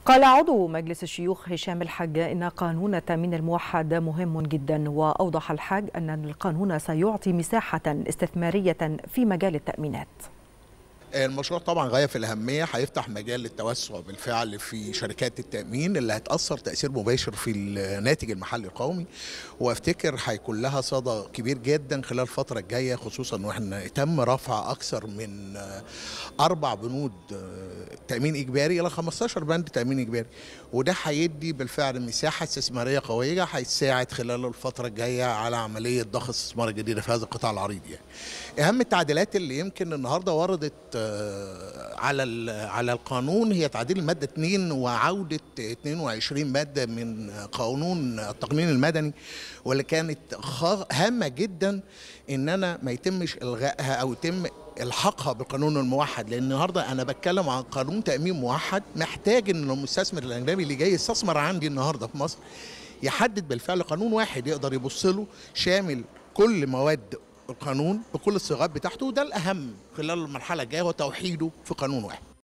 قال عضو مجلس الشيوخ هشام الحاج إن قانون التأمين الموحد مهم جدا وأوضح الحاج أن القانون سيعطي مساحة استثمارية في مجال التأمينات المشروع طبعا غايه في الاهميه هيفتح مجال للتوسع بالفعل في شركات التامين اللي هتاثر تاثير مباشر في الناتج المحلي القومي وافتكر هيكون لها صدى كبير جدا خلال الفتره الجايه خصوصا واحنا تم رفع اكثر من اربع بنود تامين اجباري الى 15 بند تامين اجباري وده هيدي بالفعل مساحه استثماريه قويه هيساعد خلال الفتره الجايه على عمليه ضخ الاستثمار الجديده في هذا القطاع العريض يعني اهم التعديلات اللي يمكن النهارده وردت على على القانون هي تعديل الماده 2 وعوده 22 ماده من قانون التقنين المدني واللي كانت هامه جدا ان انا ما يتمش الغائها او يتم الحاقها بالقانون الموحد لان النهارده انا بتكلم عن قانون تامين موحد محتاج ان المستثمر الاجنبي اللي جاي يستثمر عندي النهارده في مصر يحدد بالفعل قانون واحد يقدر يبص له شامل كل مواد القانون بكل الصيغات بتاعته وده الاهم خلال المرحله الجايه هو توحيده في قانون واحد